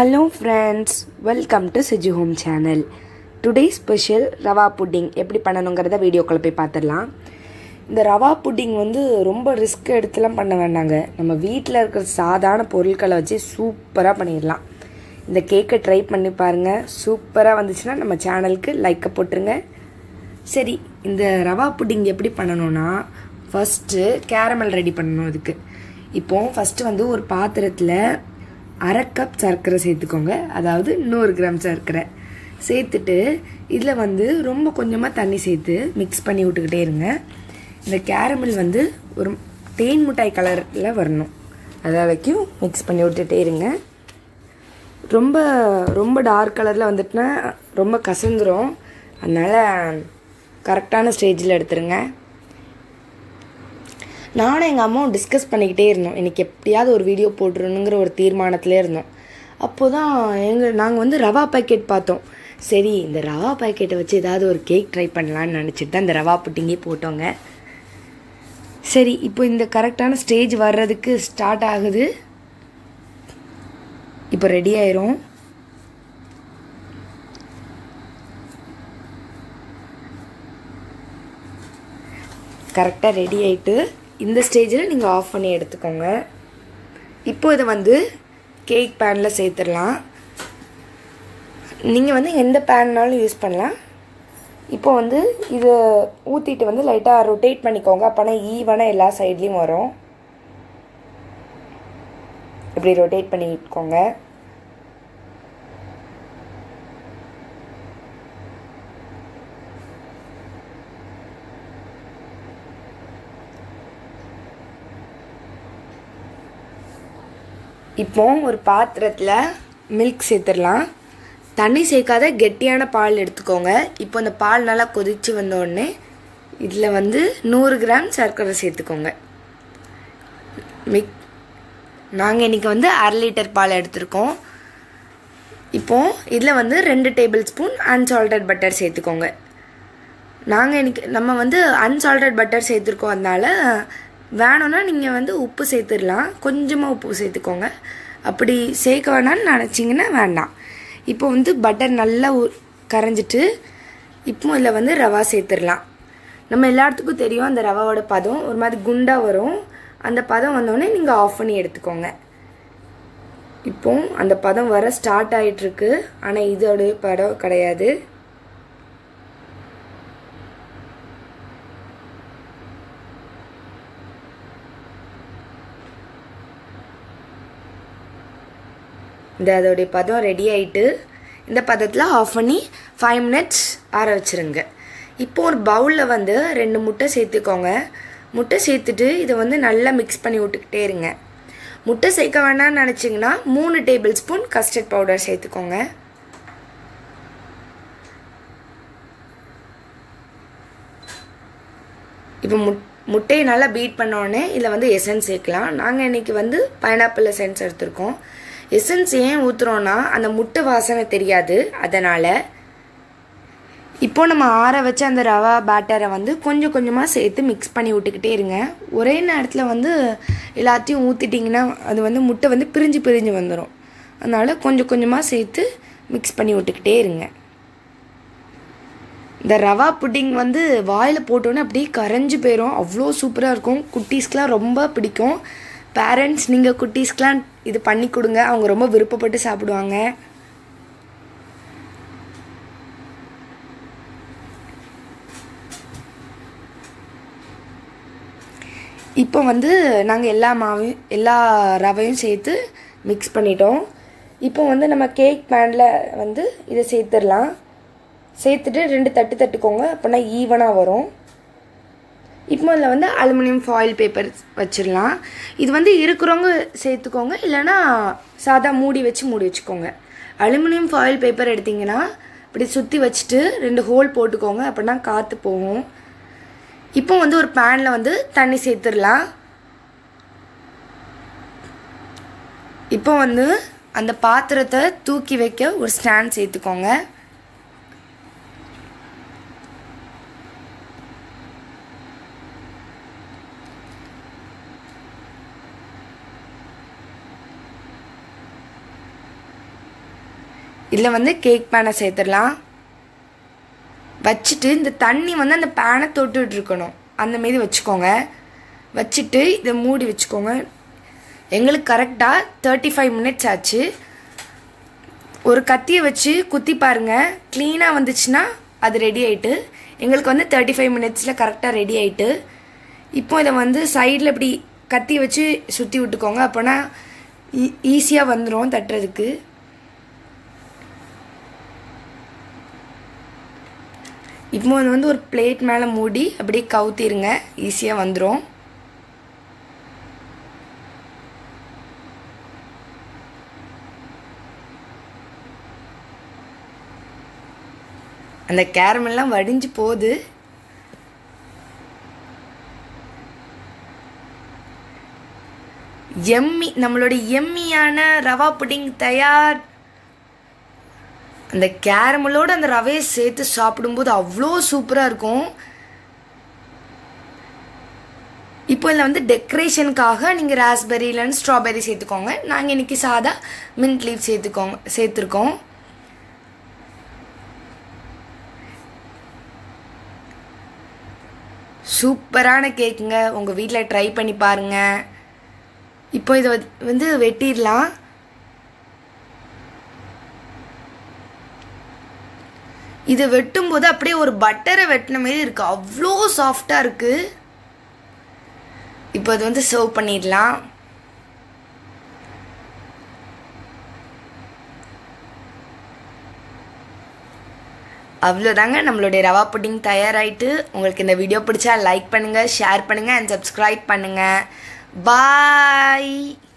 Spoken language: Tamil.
hello friends welcome to CG home channel today special rava pudding எப்படி பண்ணணுங்கிறத வீடியோக்குள்ளே போய் பார்த்துடலாம் இந்த ரவா புட்டிங் வந்து ரொம்ப ரிஸ்க் எடுத்துலாம் பண்ண வேண்டாங்க நம்ம வீட்டில் இருக்கிற சாதாரண பொருட்களை வச்சு சூப்பராக பண்ணிடலாம் இந்த கேக்கை ட்ரை பண்ணி பாருங்கள் சூப்பராக வந்துச்சுன்னா நம்ம சேனலுக்கு லைக்கை போட்டுருங்க சரி இந்த ரவா புட்டிங் எப்படி பண்ணணும்னா ஃபஸ்ட்டு கேரமல் ரெடி பண்ணணும் இதுக்கு இப்போ ஃபஸ்ட்டு வந்து ஒரு பாத்திரத்தில் அரை கப் சர்க்கரை சேர்த்துக்கோங்க அதாவது நூறு கிராம் சர்க்கரை சேர்த்துட்டு இதில் வந்து ரொம்ப கொஞ்சமாக தண்ணி சேர்த்து மிக்ஸ் பண்ணி விட்டுக்கிட்டே இருங்க இந்த கேரமல் வந்து ஒரு தேன் மிட்டாய் கலரில் வரணும் அது வரைக்கும் மிக்ஸ் பண்ணி விட்டுட்டே இருங்க ரொம்ப ரொம்ப டார்க் கலரில் வந்துட்டுனா ரொம்ப கசந்துரும் அதனால் கரெக்டான ஸ்டேஜில் எடுத்துருங்க நானும் எங்கள் அம்மாவும் டிஸ்கஸ் பண்ணிக்கிட்டே இருந்தோம் இன்றைக்கி எப்படியாவது ஒரு வீடியோ போட்டுருணுங்கிற ஒரு தீர்மானத்திலே இருந்தோம் அப்போ தான் எங்கள் நாங்கள் வந்து ரவா பேக்கெட் பார்த்தோம் சரி இந்த ரவா பேக்கெட்டை வச்சு ஏதாவது ஒரு கேக் ட்ரை பண்ணலான்னு நினச்சிட்டு தான் இந்த ரவா புட்டிங்கே போட்டோங்க சரி இப்போ இந்த கரெக்டான ஸ்டேஜ் வர்றதுக்கு ஸ்டார்ட் ஆகுது இப்போ ரெடி ஆயிரும் கரெக்டாக ரெடி ஆகிட்டு இந்த ஸ்டேஜில் நீங்கள் ஆஃப் பண்ணி எடுத்துக்கோங்க இப்போ இதை வந்து கேக் பேனில் சேர்த்துடலாம் நீங்கள் வந்து எந்த பேன்னாலும் யூஸ் பண்ணலாம் இப்போ வந்து இதை ஊற்றிட்டு வந்து லைட்டாக ரொட்டேட் பண்ணிக்கோங்க அப்போனா ஈவனாக எல்லா சைட்லேயும் வரும் இப்படி ரொட்டேட் பண்ணிக்கோங்க இப்போ ஒரு பாத்திரத்தில் மில்க் சேர்த்துடலாம் தண்ணி சேர்க்காத கெட்டியான பால் எடுத்துக்கோங்க இப்போ அந்த பால் நல்லா கொதித்து வந்தோடனே இதில் வந்து நூறு கிராம் சர்க்கரை சேர்த்துக்கோங்க மிக் நாங்கள் இன்றைக்கி வந்து அரை லிட்டர் பால் எடுத்திருக்கோம் இப்போது இதில் வந்து ரெண்டு டேபிள் ஸ்பூன் அன்சால்டட் பட்டர் சேர்த்துக்கோங்க நாங்கள் இன்றைக்கி நம்ம வந்து அன்சால்டட் பட்டர் சேர்த்துருக்கோம் அதனால வேணும்னா நீங்கள் வந்து உப்பு சேர்த்துடலாம் கொஞ்சமாக உப்பு சேர்த்துக்கோங்க அப்படி சேர்க்க வேணாம்னு நினச்சிங்கன்னா வேண்டாம் இப்போ வந்து பட்டர் நல்லா கரைஞ்சிட்டு இப்போ இதில் வந்து ரவா சேர்த்துடலாம் நம்ம எல்லாத்துக்கும் தெரியும் அந்த ரவாவோட பதம் ஒரு மாதிரி குண்டாக வரும் அந்த பதம் வந்தோடனே நீங்கள் ஆஃப் பண்ணி எடுத்துக்கோங்க இப்போ அந்த பதம் வர ஸ்டார்ட் ஆகிட்டுருக்கு ஆனால் இதோடைய படம் கிடையாது இந்த அதோடைய பதம் ரெடி ஆகிட்டு இந்த பதத்தில் ஆஃப் பண்ணி ஃபைவ் மினிட்ஸ் ஆற வச்சுருங்க இப்போ ஒரு பவுலில் வந்து ரெண்டு முட்டை சேர்த்துக்கோங்க முட்டை சேர்த்துட்டு இதை வந்து நல்லா மிக்ஸ் பண்ணி விட்டுக்கிட்டே இருங்க முட்டை சேர்க்க வேணாம்னு நினச்சிங்கன்னா மூணு டேபிள் ஸ்பூன் கஸ்டர்ட் பவுடர் சேர்த்துக்கோங்க இப்போ முட் முட்டையை நல்லா பீட் பண்ணோடனே இதில் வந்து எசன்ஸ் சேர்க்கலாம் நாங்கள் இன்றைக்கி வந்து பைனாப்பிள் எசன்ஸ் எடுத்திருக்கோம் எசன்ஸ் ஏன் ஊற்றுறோன்னா அந்த முட்டை வாசனை தெரியாது அதனால் இப்போ நம்ம ஆற வச்ச அந்த ரவா பேட்டரை வந்து கொஞ்சம் கொஞ்சமாக சேர்த்து மிக்ஸ் பண்ணி விட்டுக்கிட்டே இருங்க ஒரே நேரத்தில் வந்து எல்லாத்தையும் ஊற்றிட்டிங்கன்னா அது வந்து முட்டை வந்து பிரிஞ்சு பிரிஞ்சு வந்துடும் அதனால் கொஞ்சம் கொஞ்சமாக சேர்த்து மிக்ஸ் பண்ணி விட்டுக்கிட்டே இருங்க இந்த ரவா புட்டிங் வந்து வாயில் போட்டோன்னே அப்படியே கரைஞ்சி போயிடும் அவ்வளோ சூப்பராக இருக்கும் குட்டீஸ்க்கெலாம் ரொம்ப பிடிக்கும் பேரண்ட்ஸ் நீங்கள் குட்டீஸ்க்கெலாம் இது பண்ணி கொடுங்க அவங்க ரொம்ப விருப்பப்பட்டு சாப்பிடுவாங்க இப்போ வந்து நாங்கள் எல்லா மாவையும் எல்லா ரவையும் சேர்த்து மிக்ஸ் பண்ணிட்டோம் இப்போ வந்து நம்ம கேக் பேனில் வந்து இதை சேர்த்துடலாம் சேர்த்துட்டு ரெண்டு தட்டு தட்டுக்கோங்க அப்போனா ஈவனாக வரும் இப்போ அதில் வந்து அலுமினியம் ஃபாயில் பேப்பர் வச்சிடலாம் இது வந்து இருக்கிறவங்க சேர்த்துக்கோங்க இல்லைனா சாதா மூடி வச்சு மூடி வச்சுக்கோங்க அலுமினியம் ஃபாயில் பேப்பர் எடுத்திங்கன்னா இப்படி சுற்றி வச்சுட்டு ரெண்டு ஹோல் போட்டுக்கோங்க அப்படின்னா காற்று போகும் இப்போ வந்து ஒரு பேனில் வந்து தண்ணி சேர்த்துடலாம் இப்போ வந்து அந்த பாத்திரத்தை தூக்கி வைக்க ஒரு ஸ்டாண்ட் சேர்த்துக்கோங்க இதில் வந்து கேக் பேனை சேர்த்துடலாம் வச்சுட்டு இந்த தண்ணி வந்து அந்த பேனை தொட்டுட்டு இருக்கணும் அந்த மாரி வச்சுக்கோங்க வச்சுட்டு இதை மூடி வச்சுக்கோங்க எங்களுக்கு கரெக்டாக தேர்ட்டி ஃபைவ் மினிட்ஸ் ஆச்சு ஒரு கத்தியை வச்சு குத்தி பாருங்கள் க்ளீனாக வந்துச்சுன்னா அது ரெடி ஆயிட்டு எங்களுக்கு வந்து தேர்ட்டி ஃபைவ் மினிட்ஸில் கரெக்டாக ரெடி ஆயிட்டு இப்போ இதை வந்து சைடில் இப்படி கத்தி வச்சு சுற்றி விட்டுக்கோங்க அப்போனா ஈ ஈஸியாக வந்துடும் தட்டுறதுக்கு இப்போ அது வந்து ஒரு பிளேட் மேலே மூடி அப்படியே கவுத்திருங்க ஈஸியாக வந்துடும் அந்த கேரமெல்லாம் வடிஞ்சு போகுது எம்மி நம்மளோட எம்மியான ரவா புட்டிங் தயார் அந்த கேரமலோட அந்த ரவையை சேர்த்து சாப்பிடும்போது அவ்வளோ சூப்பராக இருக்கும் இப்போ இதில் வந்து டெக்கரேஷனுக்காக நீங்கள் ராஸ்பெரி இல்லைன்னு ஸ்ட்ராபெரி சேர்த்துக்கோங்க நாங்கள் இன்றைக்கி சாதா மின்ட் லீவ் சேர்த்துக்கோங்க சேர்த்துருக்கோம் சூப்பரான கேக்குங்க உங்கள் வீட்டில் ட்ரை பண்ணி பாருங்கள் இப்போ இதை வந்து வெட்டிடலாம் இது வெட்டும்போது அப்படியே ஒரு பட்டரை வெட்டின மாதிரி இருக்கு அவ்வளோ சாஃப்டாக இருக்கு இப்போ இது வந்து சர்வ் பண்ணிடலாம் அவ்வளோதாங்க நம்மளுடைய ரவா புட்டிங் தயாராகிட்டு உங்களுக்கு இந்த வீடியோ பிடிச்சா லைக் பண்ணுங்கள் ஷேர் பண்ணுங்கள் அண்ட் சப்ஸ்கிரைப் பண்ணுங்கள் பாய்